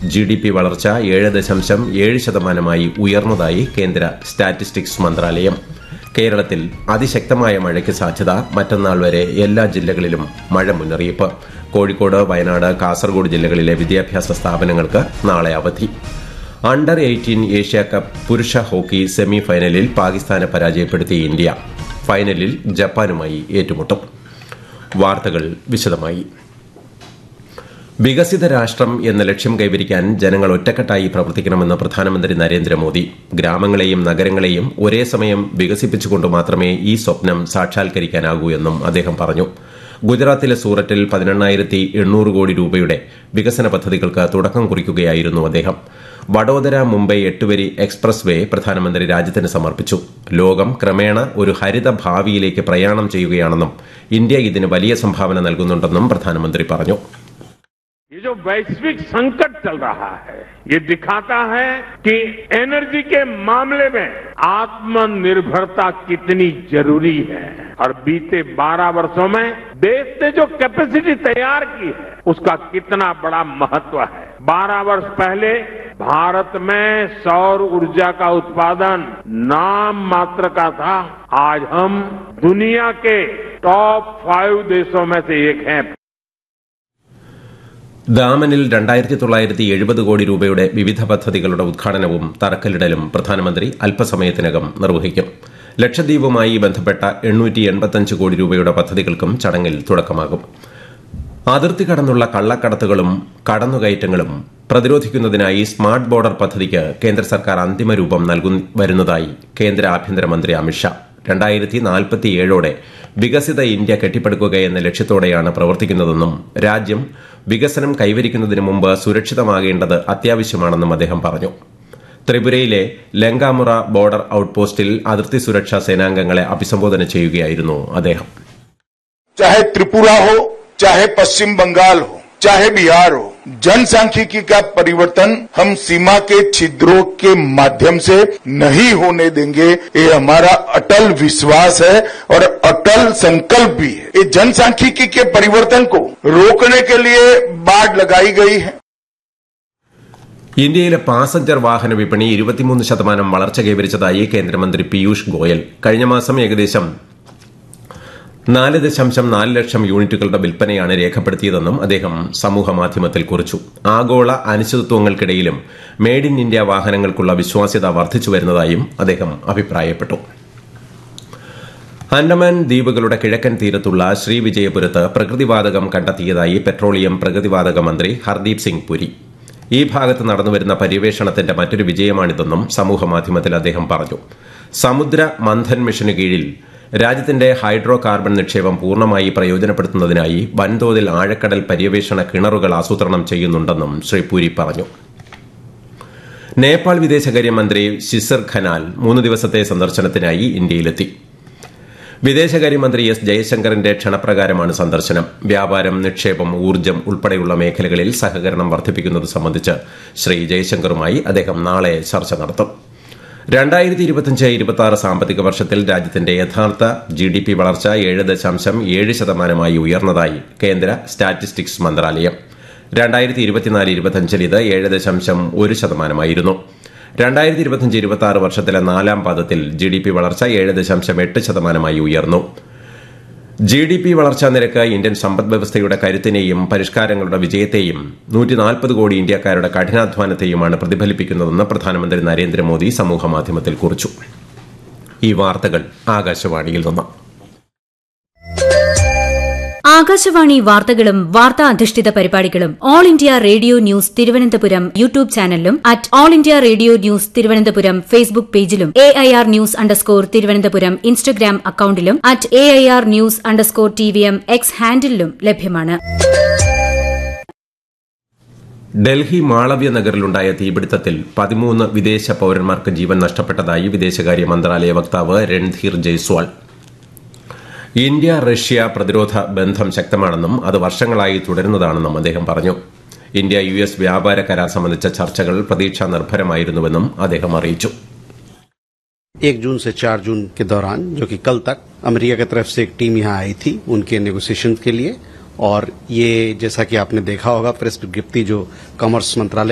G D P വളർച്ച ഏഴ് ദശാംശം ഏഴ് ശതമാനമായി ഉയർന്നതായി കേന്ദ്ര സ്റ്റാറ്റിസ്റ്റിക്സ് മന്ത്രാലയം കേരളത്തിൽ അതിശക്തമായ മഴയ്ക്ക് സാധ്യത മറ്റന്നാൾ വരെ എല്ലാ ജില്ലകളിലും മഴ മുന്നറിയിപ്പ് കോഴിക്കോട് വയനാട് കാസർഗോഡ് ജില്ലകളിലെ വിദ്യാഭ്യാസ സ്ഥാപനങ്ങൾക്ക് നാളെ അവധി അണ്ടർ എയ്റ്റീൻ ഏഷ്യ കപ്പ് പുരുഷ ഹോക്കി സെമി ഫൈനലിൽ പാകിസ്ഥാനെ പരാജയപ്പെടുത്തി ഇന്ത്യ ഫൈനലിൽ ജപ്പാനുമായി ഏറ്റുമുട്ടും വാർത്തകൾ വിശദമായി വികസിത രാഷ്ട്രം എന്ന ലക്ഷ്യം കൈവരിക്കാൻ ജനങ്ങൾ ഒറ്റക്കെട്ടായി പ്രവർത്തിക്കണമെന്ന് പ്രധാനമന്ത്രി നരേന്ദ്രമോദി ഗ്രാമങ്ങളെയും നഗരങ്ങളെയും ഒരേ സമയം വികസിപ്പിച്ചുകൊണ്ട് മാത്രമേ ഈ സ്വപ്നം സാക്ഷാത്കരിക്കാനാകൂ എന്നും അദ്ദേഹം പറഞ്ഞു ഗുജറാത്തിലെ സൂററ്റിൽ പതിനെണ്ണായിരത്തി എണ്ണൂറ് കോടി രൂപയുടെ വികസന പദ്ധതികൾക്ക് തുടക്കം കുറിക്കുകയായിരുന്നു അദ്ദേഹം വഡോദര മുംബൈ എട്ടുവരി എക്സ്പ്രസ് വേ പ്രധാനമന്ത്രി രാജ്യത്തിന് സമർപ്പിച്ചു ലോകം ക്രമേണ ഒരു ഹരിത ഭാവിയിലേക്ക് പ്രയാണം ചെയ്യുകയാണെന്നും ഇന്ത്യ ഇതിന് വലിയ സംഭാവന നൽകുന്നുണ്ടെന്നും പ്രധാനമന്ത്രി പറഞ്ഞു ये जो वैश्विक संकट चल रहा है ये दिखाता है कि एनर्जी के मामले में आत्मनिर्भरता कितनी जरूरी है और बीते 12 वर्षों में देश ने जो कैपेसिटी तैयार की है उसका कितना बड़ा महत्व है 12 वर्ष पहले भारत में सौर ऊर्जा का उत्पादन नाम मात्र का था आज हम दुनिया के टॉप फाइव देशों में से एक हैं ദാമനിൽ രണ്ടായിരത്തി തൊള്ളായിരത്തി എഴുപത് കോടി രൂപയുടെ വിവിധ പദ്ധതികളുടെ ഉദ്ഘാടനവും തറക്കല്ലിടലും പ്രധാനമന്ത്രി അല്പസമയത്തിനകം നിർവഹിക്കും ലക്ഷദ്വീപുമായി ബന്ധപ്പെട്ട എണ്ണൂറ്റി എൺപത്തഞ്ച് കോടി രൂപയുടെ പദ്ധതികൾക്കും ചടങ്ങിൽ തുടക്കമാകും അതിർത്തി കടന്നുള്ള കള്ളക്കടത്തുകളും കടന്നുകയറ്റങ്ങളും പ്രതിരോധിക്കുന്നതിനായി സ്മാർട്ട് ബോർഡർ പദ്ധതിക്ക് കേന്ദ്ര സർക്കാർ അന്തിമ രൂപം നൽകു വരുന്നതായി കേന്ദ്ര ആഭ്യന്തരമന്ത്രി അമിത്ഷാ രണ്ടായിരത്തി നാൽപ്പത്തിയേഴോടെ വികസിത ഇന്ത്യ കെട്ടിപ്പടുക്കുക എന്ന ലക്ഷ്യത്തോടെയാണ് പ്രവർത്തിക്കുന്നതെന്നും രാജ്യം വികസനം കൈവരിക്കുന്നതിന് മുമ്പ് സുരക്ഷിതമാകേണ്ടത് അത്യാവശ്യമാണെന്നും അദ്ദേഹം പറഞ്ഞു ത്രിപുരയിലെ ലങ്കാമുറ ബോർഡർ ഔട്ട്പോസ്റ്റിൽ അതിർത്തി സുരക്ഷാ സേനാംഗങ്ങളെ അഭിസംബോധന ചെയ്യുകയായിരുന്നു അദ്ദേഹം चाहे त्रिपुरा हो चाहे पश्चिम बंगाल हो चाहे बिहार हो जनसांख्यिकी का परिवर्तन हम सीमा के छिद्रों के माध्यम से नहीं होने देंगे ये हमारा अटल विश्वास है और अटल संकल्प भी है ये जनसांख्यिकी के परिवर्तन को रोकने के लिए बाढ़ लगाई गई है ഇന്ത്യയിലെ പാസഞ്ചർ വാഹന വിപണി ഇരുപത്തിമൂന്ന് ശതമാനം വളർച്ച കൈവരിച്ചതായി കേന്ദ്രമന്ത്രി പീയൂഷ് ഗോയൽ കഴിഞ്ഞ മാസം ഏകദേശം നാല് ദശാംശം നാല് ലക്ഷം യൂണിറ്റുകളുടെ വിൽപ്പനയാണ് രേഖപ്പെടുത്തിയതെന്നും അദ്ദേഹം സമൂഹമാധ്യമത്തിൽ കുറിച്ചു ആഗോള അനിശ്ചിതത്വങ്ങൾക്കിടയിലും മെയ്ഡ് ഇൻ ഇന്ത്യ വാഹനങ്ങൾക്കുള്ള വിശ്വാസ്യത വർദ്ധിച്ചു വരുന്നതായും അദ്ദേഹം അഭിപ്രായപ്പെട്ടു അൻഡമാൻ ദ്വീപുകളുടെ കിഴക്കൻ തീരത്തുള്ള ശ്രീവിജയപുരത്ത് പ്രകൃതിവാതകം കണ്ടെത്തിയതായി പെട്രോളിയം പ്രകൃതിവാതക മന്ത്രി ഹർദീപ് സിംഗ് പുരി ഈ ഭാഗത്ത് നടന്നുവരുന്ന പര്യവേഷണത്തിന്റെ മറ്റൊരു വിജയമാണിതെന്നും സമൂഹമാധ്യമത്തിൽ അദ്ദേഹം പറഞ്ഞു സമുദ്ര മന്ഥൻ മിഷന് കീഴിൽ രാജ്യത്തിന്റെ ഹൈഡ്രോ കാർബൺ നിക്ഷേപം പൂർണ്ണമായി പ്രയോജനപ്പെടുത്തുന്നതിനായി വൻതോതിൽ ആഴക്കടൽ പര്യവേഷണ കിണറുകൾ ആസൂത്രണം ചെയ്യുന്നുണ്ടെന്നും ശ്രീ പുരി പറഞ്ഞു നേപ്പാൾ വിദേശകാര്യമന്ത്രി ശിസർ ഖനാൽ മൂന്ന് ദിവസത്തെ സന്ദർശനത്തിനായി ഇന്ത്യയിലെത്തി വിദേശകാര്യമന്ത്രി എസ് ജയശങ്കറിന്റെ ക്ഷണപ്രകാരമാണ് സന്ദർശനം വ്യാപാരം നിക്ഷേപം ഊർജ്ജം ഉൾപ്പെടെയുള്ള മേഖലകളിൽ സഹകരണം വർദ്ധിപ്പിക്കുന്നത് സംബന്ധിച്ച് ശ്രീ ജയശങ്കറുമായി അദ്ദേഹം നാളെ ചർച്ച നടത്തും രണ്ടായിരത്തി ഇരുപത്തിയഞ്ച് ഇരുപത്തി ആറ് സാമ്പത്തിക വർഷത്തിൽ രാജ്യത്തിന്റെ യഥാർത്ഥ ജി ഡി പി വളർച്ച ഏഴ് ദശാംശം ഏഴ് ശതമാനമായി ഉയർന്നതായി കേന്ദ്ര സ്റ്റാറ്റിസ്റ്റിക്സ് മന്ത്രാലയം രണ്ടായിരത്തി ഇരുപത്തിനാല് ഇരുപത്തിയഞ്ചിൽ ഇത് ഏഴ് ദശാംശം ഒരു ശതമാനമായിരുന്നു രണ്ടായിരത്തി ഇരുപത്തിയഞ്ച് ഇരുപത്തി ആറ് വർഷത്തിലെ നാലാം പാദത്തിൽ ജി ഡി പി വളർച്ച ഏഴ് ദശാംശം എട്ട് ശതമാനമായി ഉയർന്നു ജി ഡി പി വളർച്ചാ നിരക്ക് ഇന്ത്യൻ സമ്പദ് വ്യവസ്ഥയുടെ കരുത്തിനെയും പരിഷ്കാരങ്ങളുടെ വിജയത്തെയും നൂറ്റി നാൽപ്പത് കോടി ഇന്ത്യക്കാരുടെ കഠിനാധ്വാനത്തെയുമാണ് പ്രതിഫലിപ്പിക്കുന്നതെന്ന് പ്രധാനമന്ത്രി നരേന്ദ്രമോദി സമൂഹമാധ്യമത്തിൽ കുറിച്ചു ഈ വാർത്തകൾ ആകാശവാണിയിൽ നിന്ന് ആകാശവാണി വാർത്തകളും വാർത്താ അധിഷ്ഠിത പരിപാടികളും All India Radio News Thiruvananthapuram YouTube ചാനലിലും at All India Radio News Thiruvananthapuram Facebook പേജിലും A I R news underscore Thiruvananthapuram Instagram അക്കൌണ്ടിലും at A I R news underscore T V M X ഹാൻഡിലും ലഭ്യമാണ് ഡൽഹി മാളവ്യ നഗറിലുണ്ടായ തീപിടുത്തത്തിൽ പതിമൂന്ന് വിദേശ പൌരന്മാർക്ക് ജീവൻ നഷ്ടപ്പെട്ടതായി വിദേശകാര്യ മന്ത്രാലയ വക്താവ് രൺധീർ ജയ്സ്വാൾ ഇന്ത്യ റഷ്യ പ്രതിരോധ ബന്ധം ശക്തമാണെന്നും അത് വർഷങ്ങളായി തുടരുന്നതാണെന്നും അദ്ദേഹം പറഞ്ഞു ഇന്ത്യ യു എസ് വ്യാപാര കരാർ സംബന്ധിച്ച ചർച്ചകൾ പ്രതീക്ഷാ നിർഭരമായിരുന്നുവെന്നും അദ്ദേഹം അറിയിച്ചു एक जून से चार जून के दौरान जो कि कल तक अमेरिका की तरफ से एक टीम यहाँ आई थी उनके नेगोशिएशन के लिए और ये जैसा कि आपने देखा होगा प्रेस विज्ञप्ति जो कॉमर्स मंत्रालय